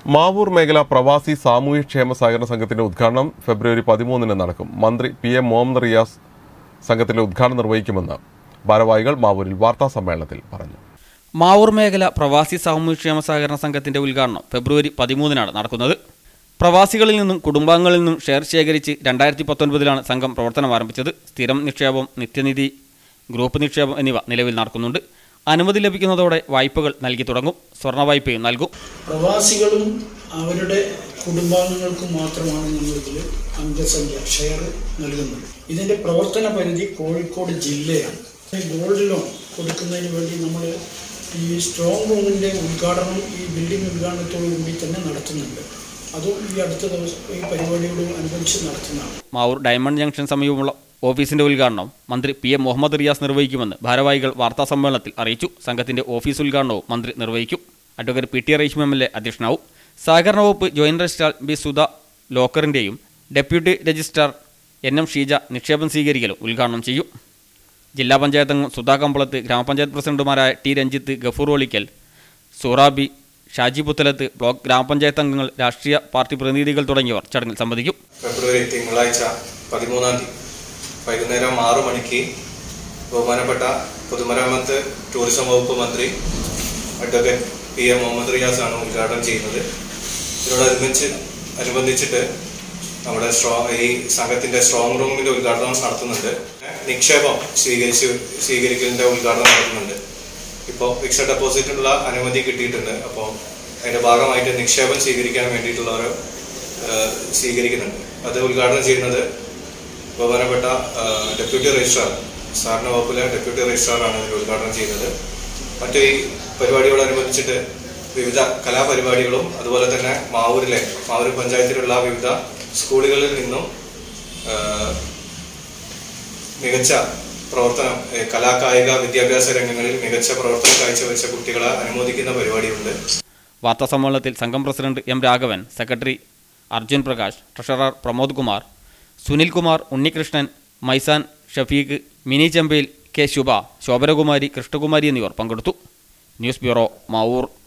മാവൂർ മേഖല പ്രവാസി സാമൂഹ്യക്ഷേമ സഹകരണ സംഘത്തിന്റെ ഉദ്ഘാടനം ഫെബ്രുവരി പതിമൂന്നിന് നടക്കും മന്ത്രി പി എം മുഹമ്മദ് റിയാസ് സംഘത്തിന്റെ ഉദ്ഘാടനം നിർവഹിക്കുമെന്ന് ഭാരവാഹികൾ മാവൂരിൽ വാർത്താ സമ്മേളനത്തിൽ പറഞ്ഞു മാവൂർ മേഖല പ്രവാസി സാമൂഹ്യക്ഷേമ സഹകരണ സംഘത്തിന്റെ ഉദ്ഘാടനം ഫെബ്രുവരി പതിമൂന്നിനാണ് നടക്കുന്നത് പ്രവാസികളിൽ നിന്നും കുടുംബാംഗങ്ങളിൽ നിന്നും ഷെയർ ശേഖരിച്ച് രണ്ടായിരത്തി പത്തൊൻപതിലാണ് സംഘം പ്രവർത്തനം ആരംഭിച്ചത് സ്ഥിരം നിക്ഷേപം നിത്യനിധി ഗ്രൂപ്പ് നിക്ഷേപം എന്നിവ നിലവിൽ നടക്കുന്നുണ്ട് അനുമതി ലഭിക്കുന്നതോടെ വായ്പകൾ നൽകി തുടങ്ങും സ്വർണ്ണ വായ്പയും നൽകും പ്രവാസികളും അവരുടെ കുടുംബാംഗങ്ങൾക്കും മാത്രമാണ് നമ്മൾ ഇതിൽ അംഗസംഖ്യ ഷെയർ നൽകുന്നത് ഇതിന്റെ പ്രവർത്തന പരിധി കോഴിക്കോട് ജില്ലയാണ് ഈ ഗോൾഡ് ലോൺ കൊടുക്കുന്നതിന് വേണ്ടി നമ്മൾ ഈ സ്ട്രോങ് റൂമിന്റെ ഉദ്ഘാടനം ഈ ബിൽഡിംഗ് ഉദ്ഘാടനത്തോടു കൂടി തന്നെ നടത്തുന്നുണ്ട് അതും ഈ അടുത്ത ദിവസം ഈ പരിപാടിയോട് അനുബന്ധിച്ച് നടത്തുന്നതാണ് മാവൂർ ഡയമണ്ട് ജംഗ്ഷൻ സമീപമുള്ള ഓഫീസിന്റെ ഉദ്ഘാടനം മന്ത്രി പി എം മുഹമ്മദ് റിയാസ് നിർവഹിക്കുമെന്ന് ഭാരവാഹികൾ വാർത്താ സമ്മേളനത്തിൽ അറിയിച്ചു സംഘത്തിന്റെ ഓഫീസ് ഉദ്ഘാടനവും മന്ത്രി നിർവഹിക്കും advocate P T Reshma M L A അധ്യക്ഷനാവും സഹകരണ വകുപ്പ് ജോയിന്റ് രജിസ്ട്രാർ ബി സുധ ലോക്കറിന്റെയും deputy registrar N M Sheeja നിക്ഷേപം സ്വീകരിക്കലും ഉദ്ഘാടനം ചെയ്യും ജില്ലാ പഞ്ചായത്ത് അംഗം സുധാ കമ്പളത്ത് ഗ്രാമപഞ്ചായത്ത് പ്രസിഡന്റുമാരായ ടി രഞ്ജിത്ത് ഗഫൂർ ഒളിക്കൽ സൂറാബി ഷാജി പുത്തലത്ത് ബ്ലോക്ക് ഗ്രാമപഞ്ചായത്ത് അംഗങ്ങൾ രാഷ്ട്രീയ പാർട്ടി പ്രതിനിധികൾ തുടങ്ങിയവർ ചടങ്ങിൽ സംബന്ധിക്കും ഫെബ്രുവരി തിങ്കളാഴ്ച പതിമൂന്നാം തീയതി വൈകുന്നേരം ആറു മണിക്ക് ബഹുമാനപ്പെട്ട പൊതുമരാമത്ത് ടൂറിസം വകുപ്പ് മന്ത്രി advocate P M Muhammad Riyas ആണ് ഉദ്ഘാടനം ചെയ്യുന്നത് ഇതിനോടനുബന്ധിച്ച് അനുബന്ധിച്ചിട്ട് നമ്മുടെ സ്ട്രോ ഈ സംഘത്തിന്റെ സ്ട്രോങ് റൂമിന്റെ ഉദ്ഘാടനം നടത്തുന്നുണ്ട് നിക്ഷേപം സ്വീകരിച്ച് സ്വീകരിക്കലിന്റെ ഉദ്ഘാടനം നടത്തുന്നുണ്ട് ഇപ്പോൾ ഫിക്സഡ് ഡെപ്പോസിറ്റിനുള്ള അനുമതി കിട്ടിയിട്ടുണ്ട് അപ്പോൾ അതിന്റെ ഭാഗമായിട്ട് നിക്ഷേപം സ്വീകരിക്കാൻ വേണ്ടിയിട്ടുള്ള ഒരു ഏഹ്, സ്വീകരിക്കുന്നുണ്ട് അത് ഉദ്ഘാടനം ചെയ്യുന്നത് ബഹുമാനപ്പെട്ട ഏഹ്, ഡെപ്യൂട്ടി രജിസ്ട്രാർ സാറിന് വകുപ്പിലെ ഡെപ്യൂട്ടി രജിസ്ട്രാറാണ് ഇതിൽ ഉദ്ഘാടനം ചെയ്യുന്നത് മറ്റു ഈ പരിപാടിയോടനുബന്ധിച്ചിട്ട് വിവിധ കലാപരിപാടികളും അതുപോലെ തന്നെ മാവൂരിലെ മാവൂർ പഞ്ചായത്തിലുള്ള വിവിധ സ്കൂളുകളിൽ നിന്നും ഏഹ്, മികച്ച പ്രവർത്തനം ഏഹ്, കലാകായിക വിദ്യാഭ്യാസ രംഗങ്ങളിൽ മികച്ച പ്രവർത്തനം കാഴ്ചവെച്ച കുട്ടികളെ അനുമോദിക്കുന്ന പരിപാടിയുണ്ട് വാർത്താ സമ്മേളനത്തിൽ സംഘം president M Raghavan secretary Arjun Prakash treasurer Pramod Kumar Sunil Kumar Unnikrishnan Maisan Shafeeq Mini Chembayil K Shubha Shobhanakumari Krishnakumari എന്നിവർ പങ്കെടുത്തു ന്യൂസ് ബ്യൂറോ മാവൂർ